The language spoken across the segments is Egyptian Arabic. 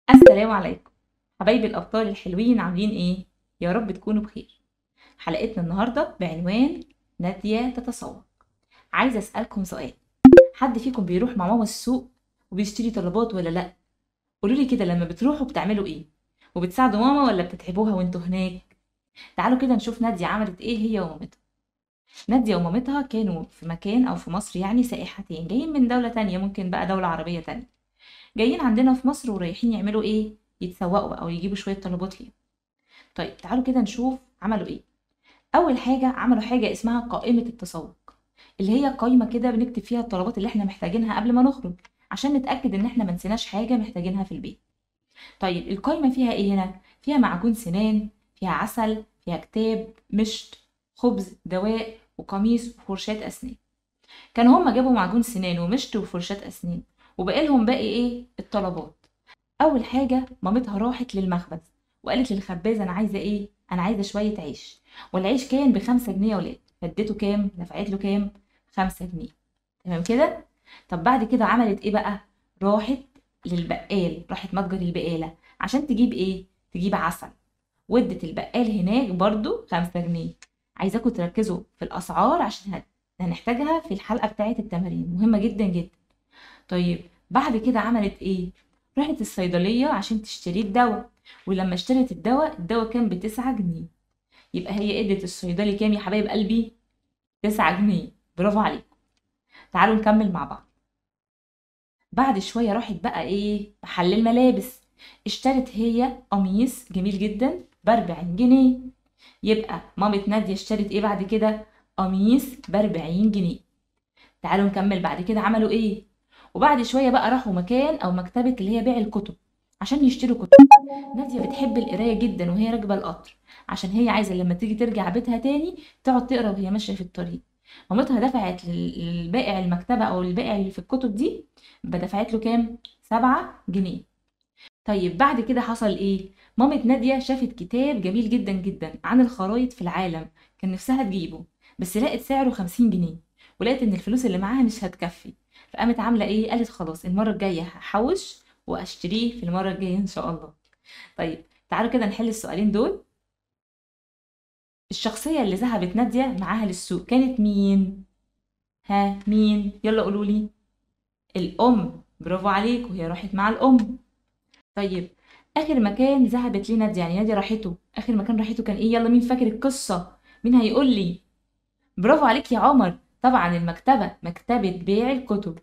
السلام عليكم حبايبي الأبطال الحلوين عاملين إيه؟ يا رب تكونوا بخير حلقتنا النهاردة بعنوان نادية تتسوق عايزة أسألكم سؤال حد فيكم بيروح مع ماما السوق وبيشتري طلبات ولا لأ؟ قولولي كده لما بتروحوا بتعملوا إيه؟ وبتساعدوا ماما ولا بتتعبوها وانتوا هناك؟ تعالوا كده نشوف نادية عملت إيه هي ومامتها نادية ومامتها كانوا في مكان أو في مصر يعني سائحتين جايين من دولة تانية ممكن بقى دولة عربية تانية جايين عندنا في مصر ورايحين يعملوا ايه يتسوقوا بقى ويجيبوا شويه طلبات ليهم طيب تعالوا كده نشوف عملوا ايه اول حاجه عملوا حاجه اسمها قائمه التسوق اللي هي قائمه كده بنكتب فيها الطلبات اللي احنا محتاجينها قبل ما نخرج عشان نتاكد ان احنا ما نسيناش حاجه محتاجينها في البيت طيب القائمه فيها ايه هنا فيها معجون سنان فيها عسل فيها كتاب مشط خبز دواء وقميص وفرشاة أسنان كانوا هما جابوا معجون سنان ومشط وفرشاة أسنان وبقى لهم باقي ايه الطلبات اول حاجه مامتها راحت للمخبز وقالت للخباز انا عايزه ايه انا عايزه شويه عيش والعيش كان بخمسة جنيه يا ولاد فديته كام دفعت له كام خمسة جنيه تمام كده طب بعد كده عملت ايه بقى راحت للبقال راحت متجر البقاله عشان تجيب ايه تجيب عسل ودت البقال هناك برضو خمسة جنيه عايزاكم تركزوا في الاسعار عشان هنحتاجها في الحلقه بتاعه التمارين مهمه جدا جدا طيب بعد كده عملت ايه راحت الصيدلية عشان تشتري الدواء ولما اشترت الدواء الدواء كان بتسعة جنيه يبقى هي ادت الصيدلي كام يا حبايب قلبي تسعة جنيه برافو عليكم تعالوا نكمل مع بعض بعد شوية راحت بقى ايه محل الملابس اشترت هي قميص جميل جدا بأربعين جنيه يبقى مامة نادية اشترت ايه بعد كده قميص بأربعين جنيه تعالوا نكمل بعد كده عملوا ايه وبعد شويه بقى راحوا مكان او مكتبه اللي هي بيع الكتب عشان يشتروا كتب ناديه بتحب القرايه جدا وهي راكبه القطر عشان هي عايزه لما تيجي ترجع بيتها تاني تقعد تقرا وهي ماشيه في الطريق مامتها دفعت للبائع المكتبه او البائع اللي في الكتب دي دفعت له كام سبعة جنيه طيب بعد كده حصل ايه مامة نادية شافت كتاب جميل جدا جدا عن الخرايط في العالم كان نفسها تجيبه بس لقت سعره خمسين جنيه ولقيت ان الفلوس اللي معاها مش هتكفي فقامت عامله ايه قالت خلاص المره الجايه هحوش واشتريه في المره الجايه ان شاء الله طيب تعالوا كده نحل السؤالين دول الشخصيه اللي ذهبت ناديه معاها للسوق كانت مين ها مين يلا قولوا لي الام برافو عليكم هي راحت مع الام طيب اخر مكان ذهبت ليه ناديه يعني ناديه راحته اخر مكان راحته كان ايه يلا مين فاكر القصه مين هيقول لي برافو عليك يا عمر طبعا المكتبة مكتبة بيع الكتب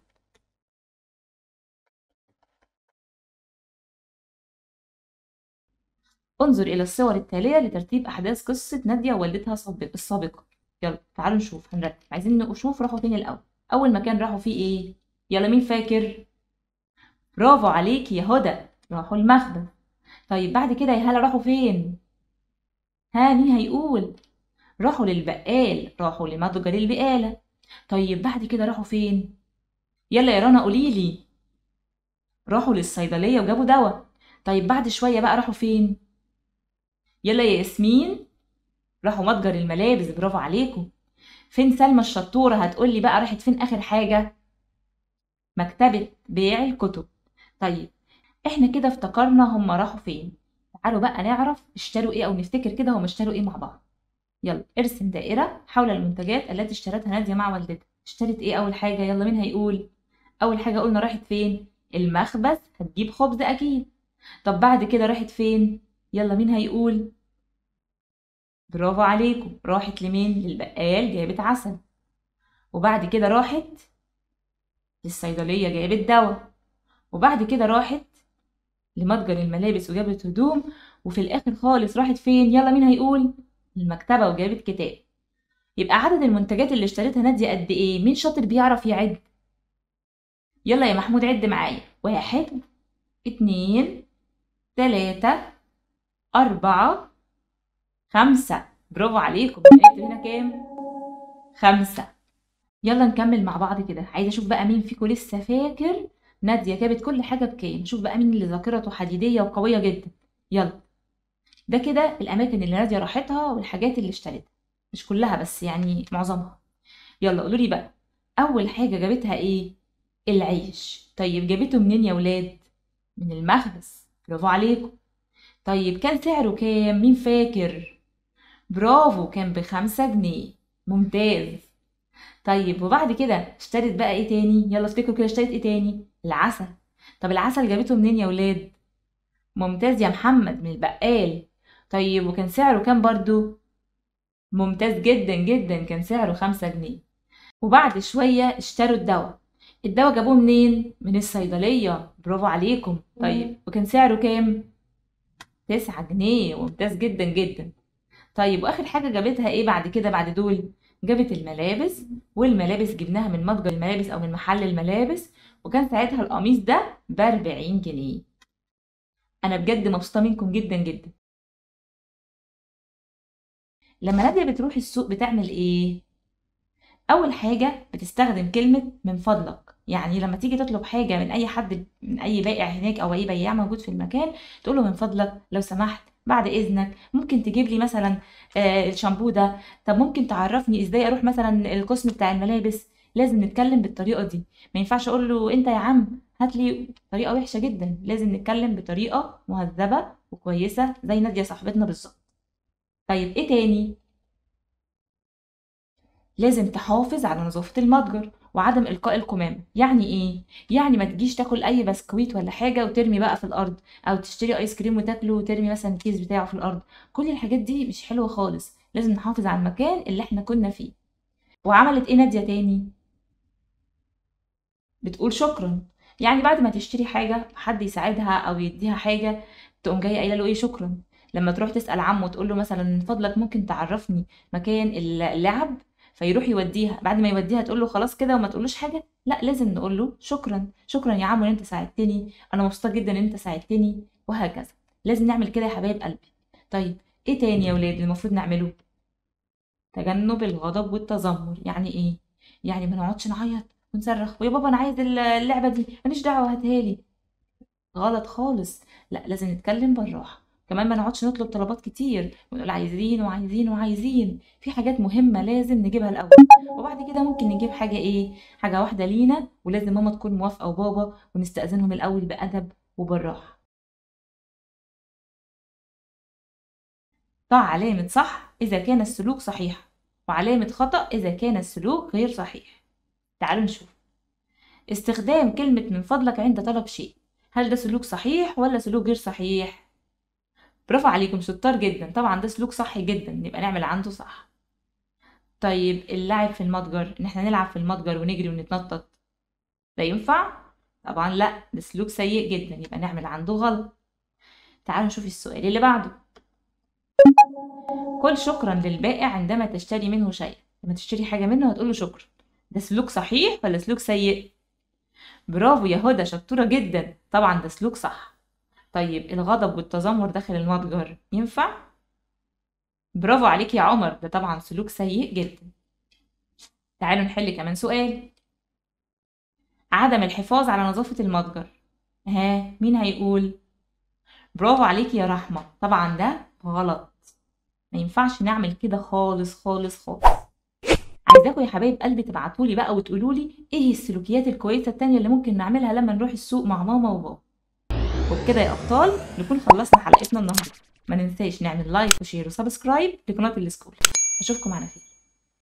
انظر إلى الصور التالية لترتيب أحداث قصة نادية ووالدتها السابقة يلا تعالوا نشوف هنرتب عايزين نشوف راحوا فين الأول أول مكان راحوا فيه إيه يلا مين فاكر برافو عليك يا هدى راحوا المخبز طيب بعد كده يا هلا راحوا فين ها مين هيقول راحوا للبقال راحوا لمتجر البقالة طيب بعد كده راحوا فين يلا يا رنا قوليلي راحوا للصيدلية وجابوا دواء طيب بعد شوية بقى راحوا فين يلا يا ياسمين راحوا متجر الملابس برافو عليكم فين سلمى الشطورة هتقولي بقى راحت فين آخر حاجة مكتبة بيع الكتب طيب احنا كده افتكرنا هم راحوا فين تعالوا بقى نعرف اشتروا ايه او نفتكر كده هم اشتروا ايه مع بعض يلا ارسم دائرة حول المنتجات التي اشترتها نادية مع والدتها اشترت ايه اول حاجة يلا مين هيقول اول حاجة قلنا راحت فين المخبز هتجيب خبز اكيد طب بعد كده راحت فين يلا مين هيقول برافو عليكم راحت لمين للبقال جابت عسل وبعد كده راحت للصيدلية جابت دواء وبعد كده راحت لمتجر الملابس وجابت هدوم وفي الاخر خالص راحت فين يلا مين هيقول المكتبة وجابت كتاب يبقى عدد المنتجات اللي اشتريتها نادية قد ايه مين شاطر بيعرف يعد يلا يا محمود عد معايا واحد اتنين تلاتة أربعة خمسة برافو عليكم عدت هنا كام خمسة يلا نكمل مع بعض كده عايزة أشوف بقى مين فيكم لسه فاكر نادية جابت كل حاجة بكام نشوف بقى مين اللي ذاكرته حديدية وقوية جدا يلا ده كده الاماكن اللي ناديه راحتها والحاجات اللي اشتريتها مش كلها بس يعني معظمها يلا قولوا لي بقى اول حاجه جابتها ايه العيش طيب جابته منين يا ولاد من المخبز برافو عليكم طيب كان سعره كام مين فاكر برافو كان بخمسة جنيه ممتاز طيب وبعد كده اشترت بقى ايه تاني يلا افتكروا كده اشترت ايه تاني العسل طب العسل جابته منين يا ولاد ممتاز يا محمد من البقال طيب وكان سعره كام برضو ممتاز جدا جدا كان سعره خمسة جنيه وبعد شوية اشتروا الدواء الدواء جابوه منين من الصيدلية برافو عليكم طيب وكان سعره كام تسعة جنيه ممتاز جدا جدا طيب واخر حاجة جابتها ايه بعد كده بعد دول جابت الملابس والملابس جبناها من متجر الملابس او من محل الملابس وكان ساعتها القميص ده بأربعين جنيه انا بجد مبسوطة منكم جدا جدا لما نادية بتروح السوق بتعمل ايه اول حاجة بتستخدم كلمة من فضلك يعني لما تيجي تطلب حاجة من اي حد من اي بائع هناك او اي بياع موجود في المكان تقول له من فضلك لو سمحت بعد اذنك ممكن تجيب لي مثلا آه الشامبو ده طب ممكن تعرفني ازاي اروح مثلا القسم بتاع الملابس لازم نتكلم بالطريقه دي ما ينفعش اقول له انت يا عم هات لي طريقه وحشه جدا لازم نتكلم بطريقه مهذبه وكويسه زي ناديه صاحبتنا بالظبط طيب ايه تاني لازم تحافظ على نظافه المتجر وعدم القاء القمامه يعني ايه يعني ما تجيش تاكل اي بسكويت ولا حاجه وترمي بقى في الارض او تشتري ايس كريم وتاكله وترمي مثلا الكيس بتاعه في الارض كل الحاجات دي مش حلوه خالص لازم نحافظ على المكان اللي احنا كنا فيه وعملت ايه ناديه تاني بتقول شكرا يعني بعد ما تشتري حاجه حد يساعدها او يديها حاجه تقوم جايه قايله له ايه شكرا لما تروح تسال عمه وتقول له مثلا من فضلك ممكن تعرفني مكان اللعب فيروح يوديها بعد ما يوديها تقول له خلاص كده وما تقولوش حاجه لا لازم نقول له شكرا شكرا يا عم ان انت ساعدتني انا مبسوطه جدا ان انت ساعدتني وهكذا لازم نعمل كده يا حبايب قلبي طيب ايه تاني يا ولاد المفروض نعمله تجنب الغضب والتذمر يعني ايه يعني ما نقعدش نعيط ونصرخ ويا بابا انا عايز اللعبه دي ماليش دعوه هاتها لي غلط خالص لا لازم نتكلم بالراحه كمان ما نقعدش نطلب طلبات كتير ونقول عايزين وعايزين وعايزين في حاجات مهمه لازم نجيبها الاول وبعد كده ممكن نجيب حاجه ايه حاجه واحده لينا ولازم ماما تكون موافقه وبابا ونستاذنهم الاول بادب وبالراحه ضع علامه صح اذا كان السلوك صحيح وعلامه خطا اذا كان السلوك غير صحيح تعالوا نشوف استخدام كلمه من فضلك عند طلب شيء هل ده سلوك صحيح ولا سلوك غير صحيح برافو عليكم شطار جدا طبعا ده سلوك صحي جدا نبقى نعمل عنده صح طيب اللعب في المتجر ان احنا نلعب في المتجر ونجري ونتنطط ده ينفع طبعا لا ده سلوك سيء جدا يبقى نعمل عنده غلط تعالوا نشوف السؤال اللي بعده قل شكرا للبائع عندما تشتري منه شيء لما تشتري حاجه منه هتقول له شكرا ده سلوك صحيح ولا سلوك سيء برافو يا هدى شطوره جدا طبعا ده سلوك صح طيب الغضب والتذمر داخل المتجر ينفع برافو عليك يا عمر ده طبعا سلوك سيء جدا تعالوا نحل كمان سؤال عدم الحفاظ على نظافة المتجر ها مين هيقول برافو عليك يا رحمة طبعا ده غلط ما ينفعش نعمل كده خالص خالص خالص عايزاكم يا حبايب قلبي تبعتولي بقى وتقولولي ايه السلوكيات الكويسة التانية اللي ممكن نعملها لما نروح السوق مع ماما وبابا وبكده يا ابطال نكون خلصنا حلقتنا النهارده ما ننساش نعمل لايك وشير وسبسكرايب لقناه السكول اشوفكم على خير